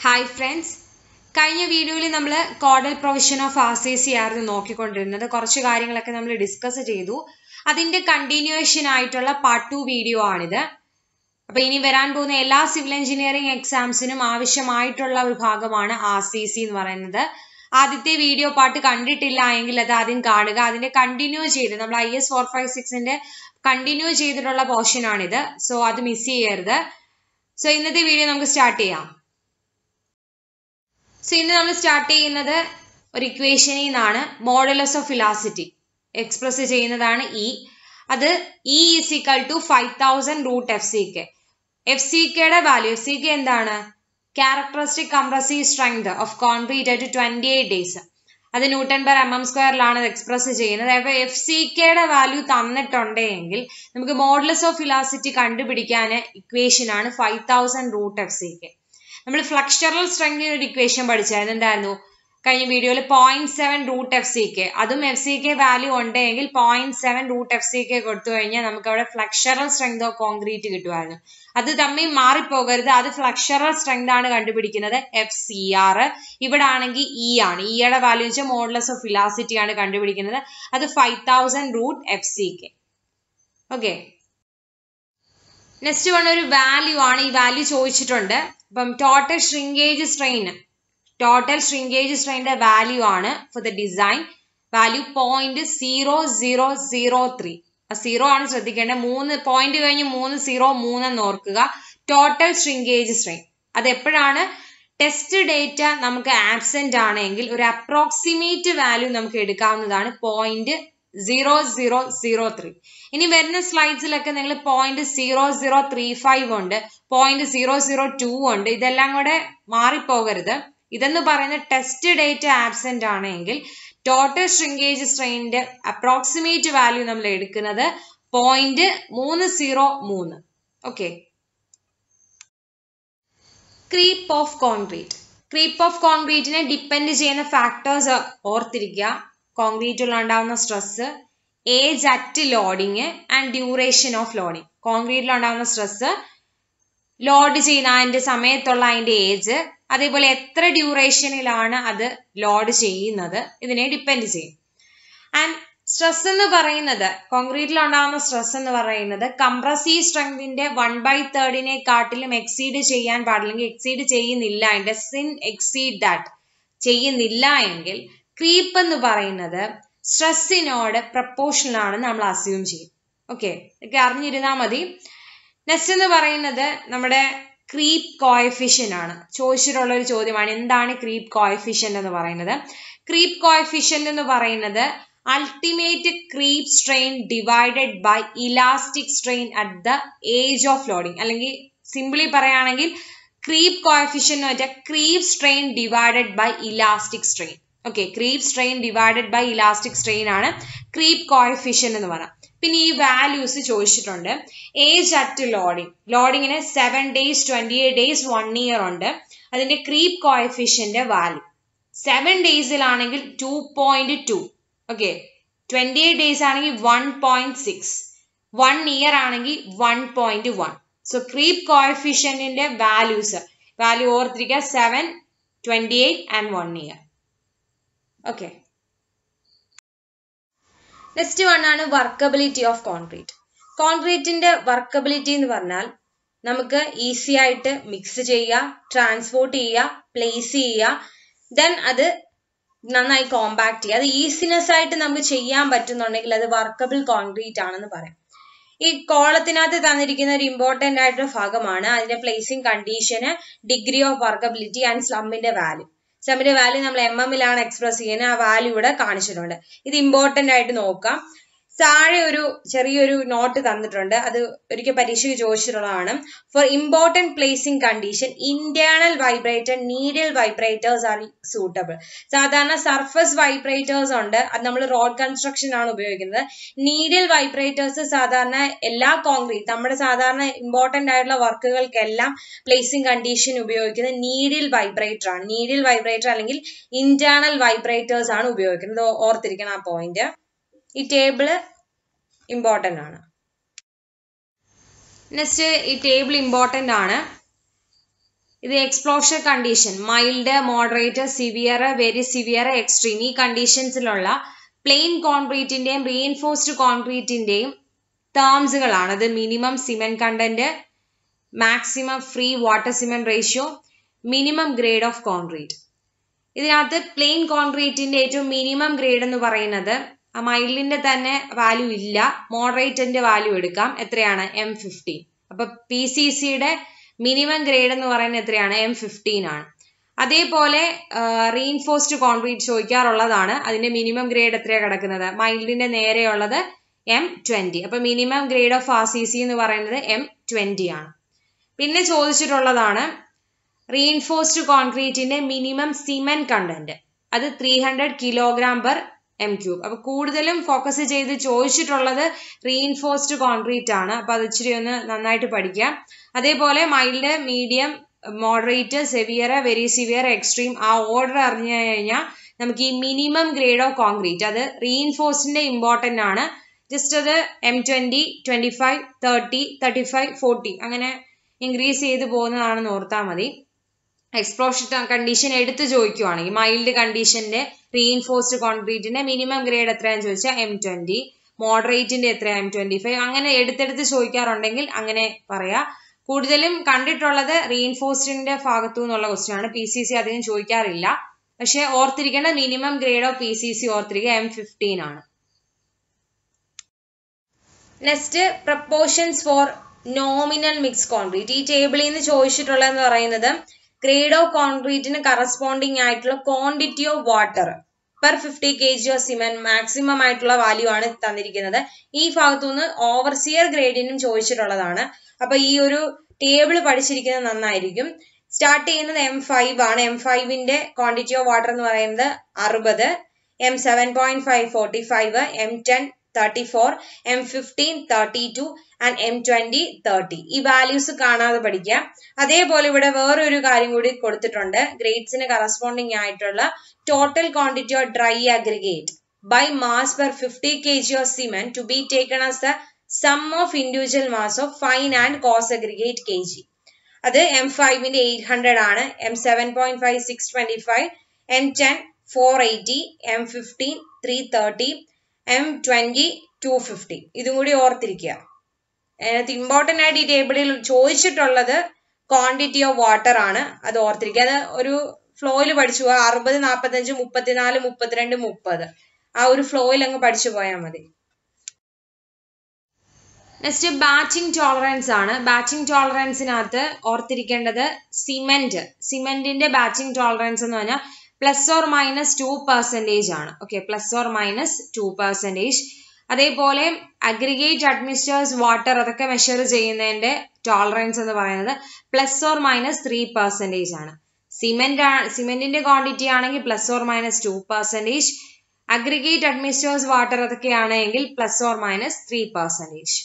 hi friends കഴിഞ്ഞ വീഡിയോയിൽ നമ്മൾ codal provision of R C C ആയിരുന്നു നോക്കിക്കൊണ്ടിരുന്നത് കുറച്ച് കാര്യങ്ങളൊക്കെ നമ്മൾ ഡിസ്കസ് ചെയ്തു അതിന്റെ കണ്ടിന്യൂവേഷൻ ആയിട്ടുള്ള പാർട്ട് ടു വീഡിയോ ആണിത് അപ്പൊ ഇനി വരാൻ പോകുന്ന എല്ലാ സിവിൽ എഞ്ചിനീയറിംഗ് എക്സാംസിനും ആവശ്യമായിട്ടുള്ള ഒരു ഭാഗമാണ് ആർ സി സി എന്ന് പറയുന്നത് ആദ്യത്തെ വീഡിയോ പാർട്ട് കണ്ടിട്ടില്ല എങ്കിൽ അത് ആദ്യം കാണുക അതിന്റെ കണ്ടിന്യൂ ചെയ്ത് നമ്മൾ ഐ എസ് ഫോർ ഫൈവ് സിക്സിന്റെ കണ്ടിന്യൂ ചെയ്തിട്ടുള്ള പോർഷൻ ആണിത് സോ അത് മിസ് ചെയ്യരുത് സോ ഇന്നത്തെ വീഡിയോ നമുക്ക് സ്റ്റാർട്ട് ചെയ്യാം സോ ഇന്ന് നമ്മൾ സ്റ്റാർട്ട് ചെയ്യുന്നത് ഒരു ഇക്വേഷനിൽ നിന്നാണ് മോഡലസ് ഓഫ് ഫിലാസിറ്റി എക്സ്പ്രസ് ചെയ്യുന്നതാണ് ഇ അത് E is equal to five thousand root F C K എഫ് സി കെയുടെ വാല്യൂ എഫ് സി കെ എന്താണ് characteristic compressive strength of concrete at twenty eight days അത് ന്യൂട്ടൺ പെർ എം എം സ്ക്വയറിലാണ് അത് express ചെയ്യുന്നത് അപ്പോൾ എഫ് സി കെയുടെ വാല്യൂ തന്നിട്ടുണ്ടെങ്കിൽ നമുക്ക് മോഡലസ് ഓഫ് ഫിലാസിറ്റി കണ്ടുപിടിക്കാൻ ഇക്വേഷൻ ആണ് five thousand root F C K നമ്മൾ ഫ്ലക്ചറൽ സ്ട്രെങ്തിന് ഒരു ഇക്വേഷൻ പഠിച്ചായിരുന്നു എന്തായിരുന്നു കഴിഞ്ഞ വീഡിയോയിൽ point seven root F C K അതും എഫ് സി കെ വാല്യൂ ഉണ്ടെങ്കിൽ point seven root F C K കൊടുത്തു കഴിഞ്ഞാൽ നമുക്ക് അവിടെ ഫ്ലക്ചറൽ സ്ട്രെങ്ത് ഓഫ് കോൺക്രീറ്റ് കിട്ടുമായിരുന്നു അത് തമ്മിൽ മാറിപ്പോകരുത് അത് ഫ്ലക്ചറൽ സ്ട്രെങ്ത് ആണ് കണ്ടുപിടിക്കുന്നത് എഫ് സി ആർ ഇവിടെ ആണെങ്കിൽ ഇ ആണ് ഇയുടെ വാല്യൂ വെച്ചാൽ മോഡലസ് ഓഫ് ഫിലാസിറ്റി ആണ് കണ്ടുപിടിക്കുന്നത് അത് five thousand root F C K okay next one ഒരു വാല്യൂ ആണ് ഈ വാല്യൂ ചോദിച്ചിട്ടുണ്ട് അപ്പം total shrinkage strain total shrinkage സ്ട്രെയിൻ്റെ വാല്യൂ ആണ് for the design value point zero zero zero three zero ആണ് ശ്രദ്ധിക്കേണ്ടത് മൂന്ന് പോയിന്റ് കഴിഞ്ഞ് മൂന്ന് സീറോ മൂന്നെന്ന് ഓർക്കുക ടോട്ടൽ ഷ്രിങ്കേജ് സ്ട്രെയിൻ അത് എപ്പോഴാണ് ടെസ്റ്റ് ഡേറ്റ നമുക്ക് ആബ്സെന്റ് ആണെങ്കിൽ ഒരു അപ്രോക്സിമേറ്റ് വാല്യൂ നമുക്ക് എടുക്കാവുന്നതാണ് point zero zero zero three ഇനി വരുന്ന സ്ലൈഡ്സിലൊക്കെ നിങ്ങൾ point zero zero three five ഉണ്ട് പോയിന്റ് സീറോ സീറോ ടു ഉണ്ട് ഇതെല്ലാം കൂടെ മാറിപ്പോകരുത് ഇതെന്ന് പറയുന്നത് ടെസ്റ്റ് ഡേറ്റ ആബ്സെന്റ് ആണെങ്കിൽ ടോട്ടൽ ഷ്രിങ്കേജ് സ്ട്രെയിനിന്റെ അപ്രോക്സിമേറ്റ് വാല്യൂ നമ്മൾ എടുക്കുന്നത് പോയിന്റ് മൂന്ന് സീറോ മൂന്ന് okay creep of concrete creep of കോൺക്രീറ്റിനെ ഡിപ്പെൻഡ് ചെയ്യുന്ന ഫാക്ടേഴ്സ് ഓർത്തിരിക്കുക കോൺക്രീറ്റിൽ ഉണ്ടാകുന്ന stress age at loading and duration of loading കോൺക്രീറ്റിൽ ഉണ്ടാകുന്ന സ്ട്രെസ് ലോഡ് ചെയ്യുന്ന അതിന്റെ സമയത്തുള്ള അതിന്റെ ഏജ് അതേപോലെ എത്ര ഡ്യൂറേഷനിലാണ് അത് ലോഡ് ചെയ്യുന്നത് ഇതിനെ ഡിപ്പെൻഡ് ചെയ്യും ആൻഡ് സ്ട്രെസ് എന്ന് പറയുന്നത് കോൺക്രീറ്റിൽ ഉണ്ടാകുന്ന സ്ട്രെസ് എന്ന് പറയുന്നത് കംപ്രസീവ് സ്ട്രെങ്തിന്റെ വൺ ബൈ തേർഡിനെ കാട്ടിലും എക്സീഡ് ചെയ്യാൻ പാടില്ലെങ്കിൽ എക്സീഡ് ചെയ്യുന്നില്ല അതിന്റെ സിൻ എക്സീഡ് ദാറ്റ് ചെയ്യുന്നില്ല എങ്കിൽ ക്രീപ്പ് എന്ന് പറയുന്നത് സ്ട്രെസ്സിനോട് പ്രപ്പോർഷണൽ ആണ് നമ്മൾ അസ്യൂം ചെയ്യും ഓക്കെ ഒക്കെ അറിഞ്ഞിരുന്നാൽ മതി നെക്സ്റ്റ് എന്ന് പറയുന്നത് നമ്മുടെ ക്രീപ്പ് കോയഫിഷ്യൻ ആണ് ചോദിച്ചിട്ടുള്ള ഒരു ചോദ്യമാണ് എന്താണ് ക്രീപ്പ് കോയഫിഷ്യൻ എന്ന് പറയുന്നത് ക്രീപ്പ് കോയഫിഷ്യൻ എന്ന് പറയുന്നത് ultimate creep strain divided by elastic strain at the age of loading അല്ലെങ്കിൽ സിംപിളി പറയുകയാണെങ്കിൽ ക്രീപ്പ് കോയഫിഷ്യൻ എന്ന് വെച്ചാൽ creep strain divided by elastic strain okay creep strain divided by elastic strain ആണ് creep coefficient എന്ന് പറയാം പിന്നെ ഈ വാല്യൂസ് ചോദിച്ചിട്ടുണ്ട് ഏജ് അറ്റ് ലോഡിങ് ലോഡിങ്ങിന് seven days twenty eight days one year ഉണ്ട് അതിന്റെ ക്രീപ്പ് കോയഫിഷ്യന്റെ വാല്യൂ സെവൻ ഡേയ്സിലാണെങ്കിൽ two point two okay twenty eight days ആണെങ്കിൽ one point six one year ആണെങ്കിൽ one point one so creep കോയഫിഷ്യന്റിന്റെ values value ഓർത്തിരിക്കുക seven twenty eight and one year okay next one ആണ് workability of concrete കോൺക്രീറ്റിന്റെ workability എന്ന് പറഞ്ഞാൽ നമുക്ക് easy ആയിട്ട് മിക്സ് ചെയ്യുക ട്രാൻസ്പോർട്ട് ചെയ്യുക പ്ലേസ് ചെയ്യുക ദെൻ അത് നന്നായി കോമ്പാക്ട് ചെയ്യുക അത് ഈസിനെസ് ആയിട്ട് നമുക്ക് ചെയ്യാൻ പറ്റുന്നുണ്ടെങ്കിൽ അത് വർക്കബിൾ കോൺക്രീറ്റ് ആണെന്ന് പറയാം ഈ കോളത്തിനകത്ത് തന്നിരിക്കുന്ന ഒരു ഇമ്പോർട്ടന്റ് ആയിട്ടുള്ള ഭാഗമാണ് അതിന്റെ പ്ലേസിംഗ് കണ്ടീഷന് ഡിഗ്രി ഓഫ് വർക്കബിലിറ്റി ആൻഡ് സ്ലമ്മിന്റെ വാല്യൂ സ്ലമ്മിന്റെ വാല്യൂ നമ്മൾ എം എമ്മിലാണ് എക്സ്പ്രസ് ചെയ്യുന്നത് ആ വാല്യൂ ഇവിടെ കാണിച്ചിട്ടുണ്ട് ഇത് ഇമ്പോർട്ടന്റ് ആയിട്ട് നോക്കാം താഴെ ഒരു ചെറിയൊരു നോട്ട് തന്നിട്ടുണ്ട് അത് ഒരിക്കൽ പരീക്ഷയ്ക്ക് ചോദിച്ചിട്ടുള്ളതാണ് for important placing condition internal vibrator needle vibrators are suitable സാധാരണ സർഫസ് വൈബ്രേറ്റേഴ്സ് ഉണ്ട് അത് നമ്മൾ റോഡ് കൺസ്ട്രക്ഷൻ ആണ് ഉപയോഗിക്കുന്നത് നീഡിൽ വൈബ്രേറ്റേഴ്സ് സാധാരണ എല്ലാ കോൺക്രീറ്റ് നമ്മുടെ സാധാരണ ഇമ്പോർട്ടന്റ് ആയിട്ടുള്ള വർക്കുകൾക്കെല്ലാം പ്ലേസിംഗ് കണ്ടീഷൻ ഉപയോഗിക്കുന്നത് നീഡിൽ വൈബ്രേറ്റർ ആണ് നീഡിൽ വൈബ്രേറ്റർ അല്ലെങ്കിൽ ഇന്റേണൽ വൈബ്രേറ്റേഴ്സ് ആണ് ഉപയോഗിക്കുന്നത് ഓർത്തിരിക്കണം ആ പോയിന്റ് ഈ ടേബിള് ഇമ്പോർട്ടൻ്റ് ആണ് നെക്സ്റ്റ് ഈ ടേബിൾ ഇമ്പോർട്ടൻ്റ് ആണ് ഇത് exposure condition mild moderate severe very severe extreme ഈ കണ്ടീഷൻസിലുള്ള പ്ലെയിൻ കോൺക്രീറ്റിന്റെയും റീഎൻഫോഴ്സ്ഡ് കോൺക്രീറ്റിന്റെയും ടേംസുകളാണ് അത് minimum cement content maximum free water cement ratio minimum grade of concrete ഇതിനകത്ത് പ്ലെയിൻ കോൺക്രീറ്റിന്റെ ഏറ്റവും മിനിമം ഗ്രേഡ് എന്ന് പറയുന്നത് ആ മൈൽഡിന്റെ തന്നെ വാല്യൂ ഇല്ല മോഡറേറ്റിന്റെ വാല്യൂ എടുക്കാം എത്രയാണ് എം ഫിഫ്റ്റീൻ അപ്പൊ പി സി സിയുടെ മിനിമം ഗ്രേഡ് എന്ന് പറയുന്നത് എത്രയാണ് എം ഫിഫ്റ്റീൻ ആണ് അതേപോലെ റീഇൻഫോഴ്സ്ഡ് കോൺക്രീറ്റ് ചോദിക്കാറുള്ളതാണ് അതിന്റെ മിനിമം ഗ്രേഡ് എത്രയാണ് കിടക്കുന്നത് മൈൽഡിന്റെ നേരെയുള്ളത് എം ട്വന്റി അപ്പൊ minimum grade of R C C എന്ന് പറയുന്നത് എം ട്വന്റി ആണ് പിന്നെ ചോദിച്ചിട്ടുള്ളതാണ് റീഇൻഫോഴ്സ്ഡ് കോൺക്രീറ്റിന്റെ മിനിമം സിമെന്റ് കണ്ടന്റ് അത് three hundred kilogram per M cube അപ്പൊ കൂടുതലും ഫോക്കസ് ചെയ്ത് ചോദിച്ചിട്ടുള്ളത് റീഇൻഫോഴ്സ്ഡ് കോൺക്രീറ്റ് ആണ് അപ്പൊ അത് ഇച്ചിരി ഒന്ന് നന്നായിട്ട് പഠിക്കാം അതേപോലെ mild medium moderate severe very severe extreme ആ ഓർഡർ അറിഞ്ഞു കഴിഞ്ഞാൽ നമുക്ക് ഈ മിനിമം ഗ്രേഡ് ഓഫ് കോൺക്രീറ്റ് അത് റീഇൻഫോഴ്സിന്റെ ഇമ്പോർട്ടന്റ് ആണ് ജസ്റ്റ് അത് M twenty twenty five thirty thirty five forty അങ്ങനെ ഇൻക്രീസ് ചെയ്ത് പോകുന്നതാണെന്ന് ഓർത്താൽ മതി എക്സ്പ്ലോഷൻ കണ്ടീഷൻ എടുത്ത് ചോദിക്കുവാണെങ്കിൽ മൈൽഡ് കണ്ടീഷന്റെ റീഇൻഫോഴ്സ്ഡ് കോൺക്രീറ്റിന്റെ മിനിമം ഗ്രേഡ് എത്രയാണെന്ന് ചോദിച്ചാൽ എം ട്വന്റി മോഡറേറ്റിന്റെ എത്രയാണ് എം ട്വന്റി ഫൈവ് അങ്ങനെ എടുത്തെടുത്ത് ചോദിക്കാറുണ്ടെങ്കിൽ അങ്ങനെ പറയാ കൂടുതലും കണ്ടിട്ടുള്ളത് റീഇൻഫോഴ്സ്ഡിന്റെ ഭാഗത്തു നിന്നുള്ള ക്വസ്റ്റ്യൻ ആണ് പി സി സി അധികം ചോദിക്കാറില്ല പക്ഷെ ഓർത്തിരിക്കേണ്ട minimum grade of P C C ഓർത്തിരിക്കുക എം ഫിഫ്റ്റീൻ ആണ് next proportions for nominal mix concrete ഈ ടേബിളിൽ നിന്ന് ചോദിച്ചിട്ടുള്ളതെന്ന് പറയുന്നത് ഗ്രേഡ് ഓഫ് കോൺക്രീറ്റിന് കറസ്പോണ്ടിങ് ആയിട്ടുള്ള quantity of water per fifty K G of cement maximum ആയിട്ടുള്ള വാല്യൂ ആണ് തന്നിരിക്കുന്നത് ഈ ഭാഗത്തു നിന്ന് ഓവർസിയർ ഗ്രേഡിനും ചോദിച്ചിട്ടുള്ളതാണ് അപ്പൊ ഈ ഒരു ടേബിൾ പഠിച്ചിരിക്കുന്നത് നന്നായിരിക്കും സ്റ്റാർട്ട് ചെയ്യുന്നത് എം ഫൈവ് ആണ് എം ഫൈവിന്റെ ക്വാണ്ടിറ്റി ഓഫ് വാട്ടർ എന്ന് പറയുന്നത് അറുപത് M seven point five forty five M ten thirty four M fifteen thirty two and M twenty thirty ഈ വാല്യൂസ് കാണാതെ പഠിക്കുക അതേപോലെ ഇവിടെ വേറൊരു കാര്യം കൂടി കൊടുത്തിട്ടുണ്ട് ഗ്രേഡ്സിന് കറസ്പോണ്ടിങ് ആയിട്ടുള്ള total quantity of dry aggregate by mass per fifty K G of cement to be taken as the sum of individual mass of fine and coarse aggregate K G അത് എം ഫൈവിന്റെ eight hundred ആണ് M seven point five six twenty five M ten four eighty M fifteen three thirty M twenty two fifty ഇതും കൂടി ഓർത്തിരിക്കുക അതിനകത്ത് important ആയിട്ട് ഈ ടേബിളിൽ ചോദിച്ചിട്ടുള്ളത് ക്വാണ്ടിറ്റി ഓഫ് വാട്ടർ ആണ് അത് ഓർത്തിരിക്കുക അത് ഒരു ഫ്ലോയിൽ പഠിച്ചു പോവുക അറുപത് നാൽപ്പത്തഞ്ച് മുപ്പത്തിനാല് മുപ്പത്തിരണ്ട് മുപ്പത് ആ ഒരു ഫ്ലോയിൽ അങ്ങ് പഠിച്ചു പോയാൽ മതി നെക്സ്റ്റ് ബാച്ചിങ് ടോളറൻസ് ആണ് ബാച്ചിങ് ടോളറൻസിനകത്ത് ഓർത്തിരിക്കേണ്ടത് സിമെന്റ് സിമെന്റിന്റെ ബാച്ചിങ് ടോളറൻസ് എന്ന് പറഞ്ഞാൽ plus or minus two percentage ആണ് okay plus or minus two percentage അതേപോലെ അഗ്രിഗേറ്റ് അഡ്മിനിസ്റ്റേഴ്സ് വാട്ടർ അതൊക്കെ മെഷർ ചെയ്യുന്നതിന്റെ ടോളറൻസ് എന്ന് പറയുന്നത് plus or minus three percentage ആണ് സിമെന്റ് സിമെന്റിന്റെ ക്വാണ്ടിറ്റി ആണെങ്കിൽ plus or minus two percentage aggregate admixtures water അതൊക്കെയാണെങ്കിൽ plus or minus three percentage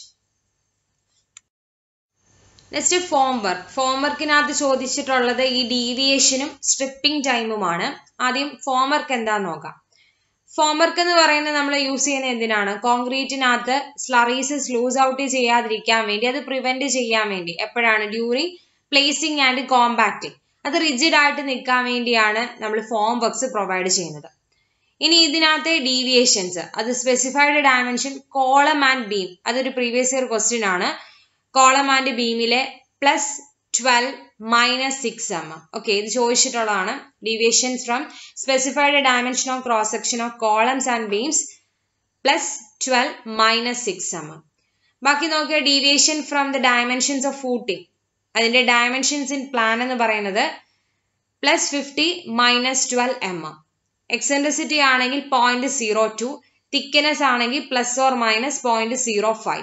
next form work form വർക്കിനകത്ത് ചോദിച്ചിട്ടുള്ളത് ഈ ഡീവിയേഷനും സ്ട്രിപ്പിംഗ് ടൈമുമാണ് ആദ്യം ഫോം വർക്ക് എന്താന്ന് നോക്കാം ഫോം വർക്ക് എന്ന് പറയുന്നത് നമ്മൾ യൂസ് ചെയ്യുന്നത് എന്തിനാണ് കോൺക്രീറ്റിനകത്ത് സ്ലറീസസ് ലൂസ് ഔട്ട് ചെയ്യാതിരിക്കാൻ വേണ്ടി അത് പ്രിവെന്റ് ചെയ്യാൻ വേണ്ടി എപ്പോഴാണ് ഡ്യൂറിങ് പ്ലേസിംഗ് ആൻഡ് കോമ്പാക്ടിങ് അത് റിജിഡ് ആയിട്ട് നിൽക്കാൻ വേണ്ടിയാണ് നമ്മൾ ഫോം വർക്ക്സ് പ്രൊവൈഡ് ചെയ്യുന്നത് ഇനി ഇതിനകത്തെ ഡീവിയേഷൻസ് അത് specified dimension column and beam അതൊരു പ്രീവിയസ് ഇയർ ക്വസ്റ്റ്യൻ ആണ് കോളം ആൻഡ് ബീമിലെ plus twelve minus six M M okay ഇത് ചോദിച്ചിട്ടുള്ളതാണ് deviations from specified dimension of cross section of columns and beams plus twelve minus six M M ബാക്കി നോക്കിയ deviation from the dimensions of footing അതിന്റെ dimensions in plan എന്ന് പറയുന്നത് plus fifty minus twelve M M eccentricity ആണെങ്കിൽ point zero two thickness ആണെങ്കിൽ plus or minus point zero five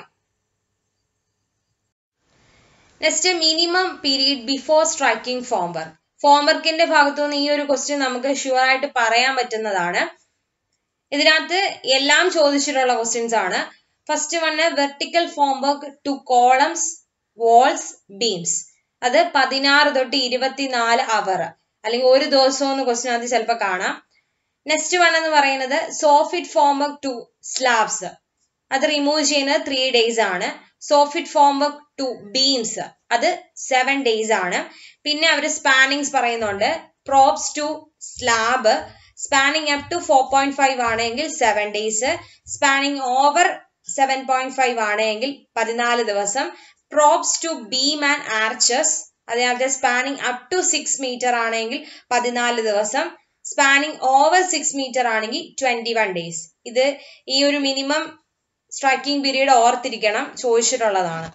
next minimum period before striking form work form വർക്കിന്റെ ഭാഗത്തു നിന്ന് ഈ ഒരു ക്വസ്റ്റ്യൻ നമുക്ക് ഷുവർ ആയിട്ട് പറയാൻ പറ്റുന്നതാണ് ഇതിനകത്ത് എല്ലാം ചോദിച്ചിട്ടുള്ള ക്വസ്റ്റ്യൻസ് ആണ് first one vertical form work to columns walls beams അത് പതിനാറ് തൊട്ട് ഇരുപത്തിനാല് അവർ അല്ലെങ്കിൽ ഒരു ദിവസം എന്ന് ക്വസ്റ്റ്യൻ അത് ചിലപ്പോൾ കാണാം നെക്സ്റ്റ് വൺ എന്ന് പറയുന്നത് soffit form work to slabs അത് റിമൂവ് ചെയ്യുന്നത് ത്രീ ഡേയ്സ് ആണ് soffit form work to beams അത് സെവൻ ഡേയ്സ് ആണ് പിന്നെ അവർ സ്പാനിങ്സ് പറയുന്നുണ്ട് props to slab spanning up to four point five ആണെങ്കിൽ seven days spanning over seven point five ആണെങ്കിൽ പതിനാല് ദിവസം props to beam and arches അതിനകത്ത് spanning up to six metre ആണെങ്കിൽ പതിനാല് ദിവസം സ്പാനിങ് ഓവർ സിക്സ് മീറ്റർ ആണെങ്കിൽ ട്വന്റി വൺ ഡേയ്സ് ഇത് ഈ ഒരു മിനിമം സ്ട്രൈക്കിംഗ് പീരീഡ് ഓർത്തിരിക്കണം ചോദിച്ചിട്ടുള്ളതാണ്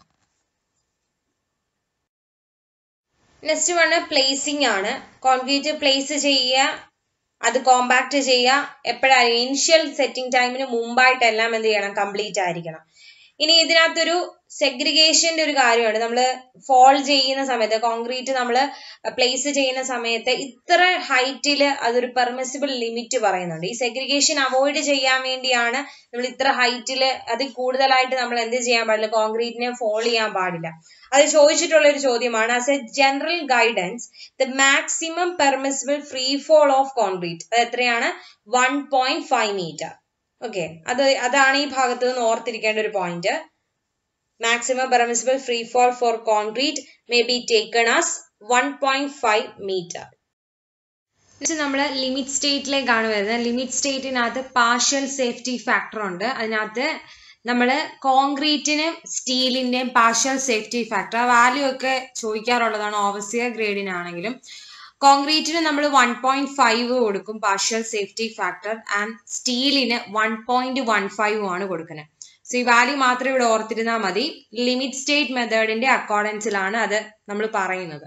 നെക്സ്റ്റ് വണ് പ്ലേസിംഗ് ആണ് കോൺക്രീറ്റ് പ്ലേസ് ചെയ്യുക അത് കോമ്പാക്ട് ചെയ്യുക എപ്പോഴാണ് ഇനിഷ്യൽ സെറ്റിംഗ് ടൈമിന് മുമ്പായിട്ടെല്ലാം എന്ത് ചെയ്യണം കംപ്ലീറ്റ് ആയിരിക്കണം ഇനി ഇതിനകത്തൊരു സെഗ്രിഗേഷന്റെ ഒരു കാര്യമാണ് നമ്മൾ ഫോൾ ചെയ്യുന്ന സമയത്ത് കോൺക്രീറ്റ് നമ്മൾ പ്ലേസ് ചെയ്യുന്ന സമയത്ത് ഇത്ര ഹൈറ്റിൽ അതൊരു പെർമിസിബിൾ ലിമിറ്റ് പറയുന്നുണ്ട് ഈ സെഗ്രിഗേഷൻ അവോയ്ഡ് ചെയ്യാൻ വേണ്ടിയാണ് നമ്മൾ ഇത്ര ഹൈറ്റിൽ അതിൽ കൂടുതലായിട്ട് നമ്മൾ എന്ത് ചെയ്യാൻ പാടില്ല കോൺക്രീറ്റിനെ ഫോൾ ചെയ്യാൻ പാടില്ല അത് ചോദിച്ചിട്ടുള്ള ഒരു ചോദ്യമാണ് as a general guidance the maximum permissible free fall of concrete അത് എത്രയാണ് one point five metre okay അത് അതാണ് ഈ ഭാഗത്ത് നിന്ന് ഓർത്തിരിക്കേണ്ട ഒരു point maximum permissible free fall for concrete may be taken as one point five metre നമ്മൾ ലിമിറ്റ് സ്റ്റേറ്റിലേക്കാണ് വരുന്നത് ലിമിറ്റ് സ്റ്റേറ്റിനകത്ത് പാർഷ്യൽ സേഫ്റ്റി ഫാക്ടർ ഉണ്ട് അതിനകത്ത് നമ്മൾ കോൺക്രീറ്റിനും സ്റ്റീലിന്റെയും പാർഷ്യൽ സേഫ്റ്റി ഫാക്ടർ ആ വാല്യൂ ഒക്കെ ചോദിക്കാറുള്ളതാണ് ഓവർസിയർ ഗ്രേഡിനാണെങ്കിലും കോൺക്രീറ്റിന് നമ്മൾ വൺ പോയിന്റ് ഫൈവ് കൊടുക്കും പാർഷ്യൽ സേഫ്റ്റി ഫാക്ടർ ആൻഡ് സ്റ്റീലിന് വൺ പോയിന്റ് വൺ ഫൈവ് ആണ് കൊടുക്കുന്നത് സോ ഈ വാല്യൂ മാത്രം ഇവിടെ ഓർത്തിരുന്നാൽ മതി ലിമിറ്റ് സ്റ്റേറ്റ് മെത്തേഡിന്റെ അക്കോർഡൻസിലാണ് അത് നമ്മൾ പറയുന്നത്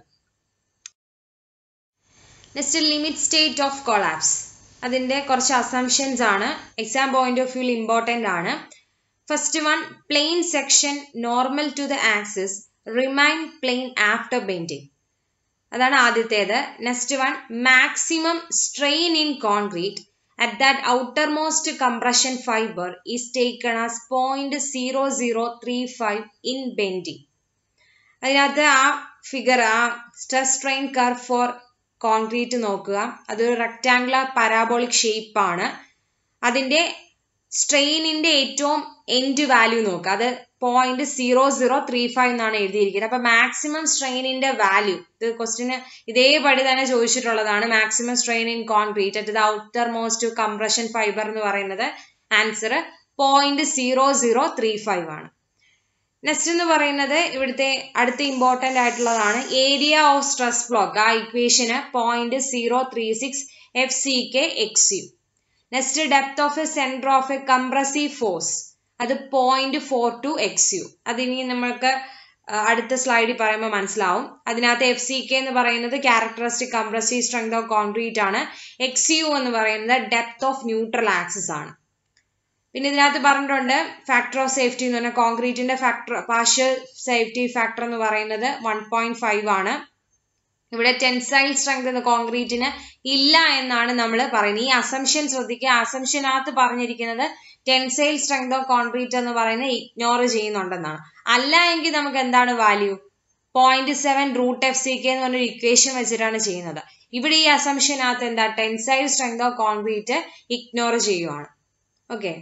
next limit state of collapse അതിന്റെ കുറച്ച് അസംഷൻസ് ആണ് exam point of view important ആണ് first one plane section normal to the axis remain plane after bending അതാണ് ആദ്യത്തേത് next one maximum strain in concrete at that outermost compression fibre is taken as point zero zero three five in bending അതിനകത്ത് ആ figure ആ stress strain curve for concrete നോക്കുക അതൊരു rectangular parabolic shape ആണ് അതിന്റെ സ്ട്രെയിനിന്റെ ഏറ്റവും എൻഡ് വാല്യൂ നോക്കുക അത് point zero zero three five എന്നാണ് എഴുതിയിരിക്കുന്നത് അപ്പൊ മാക്സിമം സ്ട്രെയിനിന്റെ വാല്യൂ ഇത് ക്വസ്റ്റിന് ഇതേപടി തന്നെ ചോദിച്ചിട്ടുള്ളതാണ് maximum strain in concrete at the outer most compression fibre എന്ന് പറയുന്നത് answer point zero zero three five ആണ് നെക്സ്റ്റ് എന്ന് പറയുന്നത് ഇവിടുത്തെ അടുത്ത ഇമ്പോർട്ടന്റ് ആയിട്ടുള്ളതാണ് ഏരിയ ഓഫ് സ്ട്രെസ് ബ്ലോക്ക് ആ ഇക്വേഷന് point zero three six F C K X U next depth of a centre of a compressive force അത് point four two X U അതിനി നമ്മൾക്ക് അടുത്ത സ്ലൈഡിൽ പറയുമ്പോൾ മനസ്സിലാവും അതിനകത്ത് എഫ് സി കെ എന്ന് പറയുന്നത് characteristic compressive strength of concrete ആണ് എക്സ് യു എന്ന് പറയുന്നത് ഡെപ്ത് ഓഫ് ന്യൂട്രൽ ആക്സിസ് ആണ് പിന്നെ ഇതിനകത്ത് പറഞ്ഞിട്ടുണ്ട് ഫാക്ടർ ഓഫ് സേഫ്റ്റി എന്ന് പറഞ്ഞാൽ കോൺക്രീറ്റിന്റെ ഫാക്ടർ പാർഷ്യൽ സേഫ്റ്റി ഫാക്ടർ എന്ന് പറയുന്നത് വൺ പോയിന്റ് ഫൈവ് ആണ് ഇവിടെ ടെൻസൈൽ സ്ട്രെങ്ത് എന്ന കോൺക്രീറ്റിന് ഇല്ല എന്നാണ് നമ്മൾ പറയുന്നത് ഈ അസംഷൻ ശ്രദ്ധിക്കുക അസംഷനകത്ത് പറഞ്ഞിരിക്കുന്നത് ടെൻസൈൽ സ്ട്രെങ്ത് ഓഫ് കോൺക്രീറ്റ് എന്ന് പറയുന്നത് ഇഗ്നോർ ചെയ്യുന്നുണ്ടെന്നാണ് അല്ല എങ്കിൽ നമുക്ക് എന്താണ് value point seven root F C K എന്ന് പറഞ്ഞൊരു ഇക്വേഷൻ വെച്ചിട്ടാണ് ചെയ്യുന്നത് ഇവിടെ ഈ അസംഷനകത്ത് എന്താ tensile strength of concrete ignore ചെയ്യുവാണ് ഓക്കെ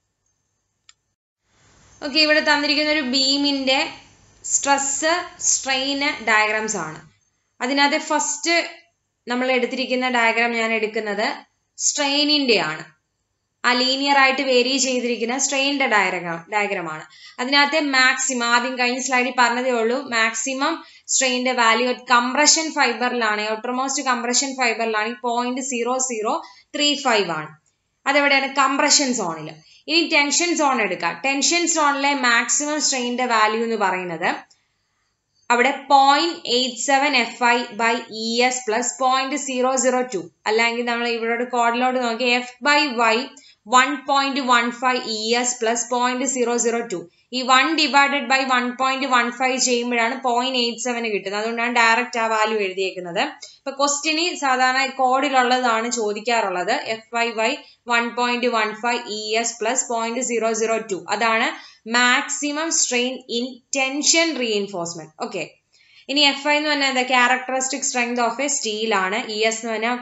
ഓക്കെ ഇവിടെ തന്നിരിക്കുന്ന ഒരു ബീമിന്റെ സ്ട്രെസ് സ്ട്രെയിന് ഡയഗ്രാംസ് ആണ് അതിനകത്ത് ഫസ്റ്റ് നമ്മൾ എടുത്തിരിക്കുന്ന ഡയഗ്രാം ഞാൻ എടുക്കുന്നത് സ്ട്രെയിനിന്റെ ആണ് ആ ലീനിയർ ആയിട്ട് വേരി ചെയ്തിരിക്കുന്ന സ്ട്രെയിനിന്റെ ഡയഗ്രാം ഡയഗ്രാം ആണ് അതിനകത്തെ മാക്സിമം ആദ്യം കഴിഞ്ഞ സ്ലൈഡിൽ പറഞ്ഞതേ ഉള്ളൂ മാക്സിമം സ്ട്രെയിനിന്റെ വാല്യൂ കംപ്രഷൻ ഫൈബറിലാണ് ഔട്ടർമോസ്റ്റ് കംപ്രഷൻ ഫൈബറിലാണ് point zero zero three five ആണ് അതെവിടെയാണ് കംപ്രഷൻ സോണിൽ ഇനി ടെൻഷൻ സോൺ എടുക്കാം ടെൻഷൻ സോണിലെ മാക്സിമം സ്ട്രെയിനിന്റെ വാല്യൂ എന്ന് പറയുന്നത് അവിടെ point eight seven F I by E S plus point zero zero two അല്ലെങ്കിൽ നമ്മൾ ഇവിടെ കോഡിലോട്ട് നോക്കി F by Y one point one five E S plus point zero zero two ഈ one divided by one point one five ചെയ്യുമ്പോഴാണ് point eight seven കിട്ടുന്നത് അതുകൊണ്ടാണ് direct ആ വാല്യൂ എഴുതിയേക്കുന്നത് ഇപ്പൊ ക്വസ്റ്റിന് സാധാരണ കോഡിലുള്ളതാണ് ചോദിക്കാറുള്ളത് F Y Y one point one five E S plus point zero zero two അതാണ് maximum strain in tension reinforcement okay ഇനി എഫ് ഐ എന്ന് പറഞ്ഞാൽ എന്താ characteristic strength of a steel ആണ് ഇ എസ് എന്ന് പറഞ്ഞാൽ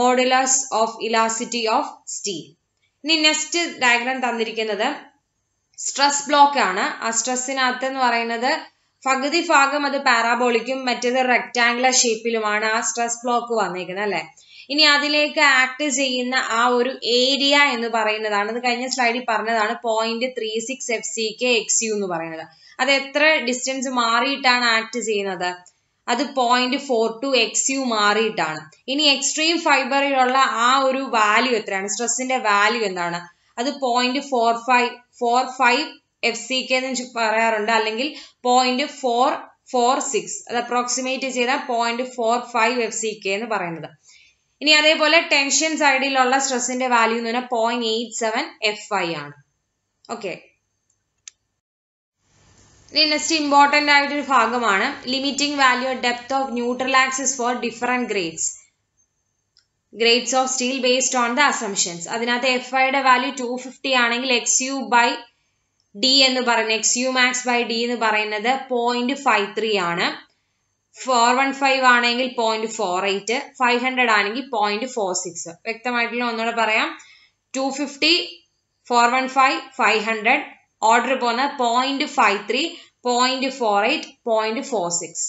modulus of elasticity of steel ഇനി next diagram തന്നിരിക്കുന്നത് സ്ട്രെസ് ബ്ലോക്ക് ആണ് ആ സ്ട്രെസ്സിനകത്ത് എന്ന് പറയുന്നത് പകുതി ഭാഗം അത് പാരാബോളിക്കും മറ്റേത് റെക്ടാങ്കുലർ ഷേപ്പിലുമാണ് ആ സ്ട്രെസ് ബ്ലോക്ക് വന്നേക്കുന്നത് അല്ലെ ഇനി അതിലേക്ക് ആക്ട് ചെയ്യുന്ന ആ ഒരു ഏരിയ എന്ന് പറയുന്നതാണ് അത് കഴിഞ്ഞ സ്ലൈഡിൽ പറഞ്ഞതാണ് point three six F C K X U എന്ന് പറയുന്നത് അത് എത്ര ഡിസ്റ്റൻസ് മാറിയിട്ടാണ് ആക്ട് ചെയ്യുന്നത് അത് point four two X U മാറിയിട്ടാണ് ഇനി എക്സ്ട്രീം ഫൈബറിലുള്ള ആ ഒരു വാല്യൂ എത്രയാണ് സ്ട്രെസ്സിന്റെ വാല്യൂ എന്താണ് അത് point four five four five F C K എന്ന് പറയാറുണ്ട് അല്ലെങ്കിൽ പോയിന്റ് ഫോർ ഫോർ സിക്സ് അത് അപ്രോക്സിമേറ്റ് ചെയ്താൽ point four five F C K എന്ന് പറയുന്നത് ഇനി അതേപോലെ ടെൻഷൻ സൈഡിലുള്ള സ്ട്രെസ്സിന്റെ വാല്യൂ എന്ന് പറഞ്ഞാൽ point eight seven F I ആണ് ഓക്കെ ഇനി നെക്സ്റ്റ് ഇമ്പോർട്ടന്റ് ആയിട്ടൊരു ഭാഗമാണ് limiting value depth of neutral axis for different grades grades of steel based on the assumptions അതിനകത്ത് എഫ് ഐയുടെ വാല്യൂ ടു ഫിഫ്റ്റി ആണെങ്കിൽ എക്സ് യു ബൈ ഡി എന്ന് പറയുന്നത് X U max by D എന്ന് പറയുന്നത് point five three ആണ് four one five ആണെങ്കിൽ point four eight five hundred ആണെങ്കിൽ പോയിന്റ് ഫോർ സിക്സ് വ്യക്തമായിട്ടുള്ള ഒന്നുകൂടെ പറയാം two fifty four one five five hundred order പോകുന്ന point five three point four eight point four six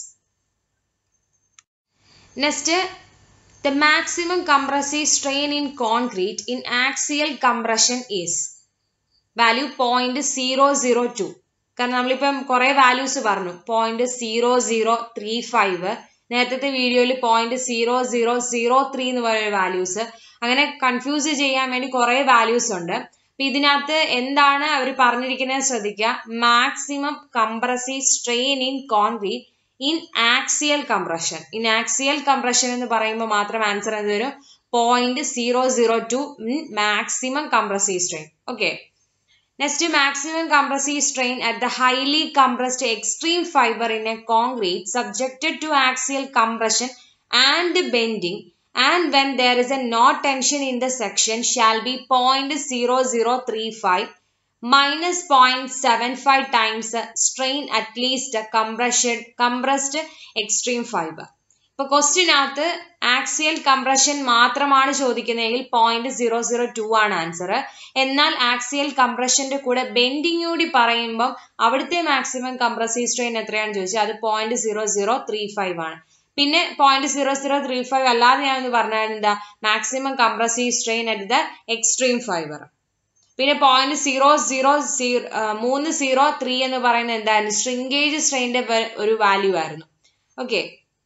next the maximum compressive strain in concrete in axial compression is value point zero zero two കാരണം നമ്മളിപ്പം കുറെ values പറഞ്ഞു point zero zero three five നേരത്തെ വീഡിയോയിൽ point zero zero zero three എന്ന് പറയുന്ന values അങ്ങനെ confuse ചെയ്യാൻ വേണ്ടി കുറെ വാല്യൂസ് ഉണ്ട് അപ്പൊ ഇതിനകത്ത് എന്താണ് അവർ പറഞ്ഞിരിക്കുന്നത് ശ്രദ്ധിക്കുക maximum compressive strain in concrete in axial compression in axial compression എന്ന് പറയുമ്പോൾ മാത്രം ആൻസർ എന്ത് വരും point zero zero two maximum compressive strain okay next maximum compressive strain at the highly compressed extreme fibre in a concrete subjected to axial compression and bending and when there is a no tension in the section shall be 0.0035 minus 0.75 times strain at least compression compressed extreme fiber ഇപ്പൊ ക്വസ്റ്റിനകത്ത് axial compression മാത്രമാണ് ചോദിക്കുന്നതെങ്കിൽ point zero zero two ആണ് answer എന്നാൽ axial കംപ്രഷന്റെ കൂടെ bending കൂടി പറയുമ്പം അവിടുത്തെ മാക്സിമം കംപ്രസീവ് സ്ട്രെയിൻ എത്രയാണെന്ന് ചോദിച്ചാൽ അത് point zero zero three five ആണ് പിന്നെ point zero zero three five അല്ലാതെ ഞാൻ ഒന്ന് പറഞ്ഞാൽ എന്താ maximum compressive strain at the extreme fibre പിന്നെ പോയിന്റ് സീറോ സീറോ മൂന്ന് സീറോ ത്രീ എന്ന് പറയുന്നത് എന്തായിരുന്നു ശ്രിങ്കേജ് സ്ട്രെയിൻ്റെ ഒരു വാല്യൂ ആയിരുന്നു ഓക്കെ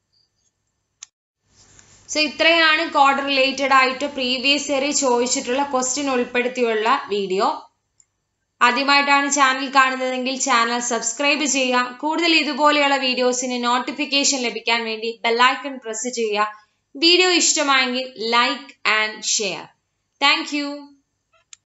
സോ ഇത്രയാണ് കോഡ് റിലേറ്റഡ് ആയിട്ട് പ്രീവിയസ് ഇയറിൽ ചോദിച്ചിട്ടുള്ള ക്വസ്റ്റ്യൻ ഉൾപ്പെടുത്തിയുള്ള വീഡിയോ ആദ്യമായിട്ടാണ് ചാനൽ കാണുന്നതെങ്കിൽ ചാനൽ സബ്സ്ക്രൈബ് ചെയ്യുക കൂടുതൽ ഇതുപോലെയുള്ള വീഡിയോസിന് നോട്ടിഫിക്കേഷൻ ലഭിക്കാൻ വേണ്ടി ബെല്ലൈക്കൺ പ്രസ് ചെയ്യുക വീഡിയോ ഇഷ്ടമായെങ്കിൽ ലൈക്ക് ആൻഡ് ഷെയർ താങ്ക്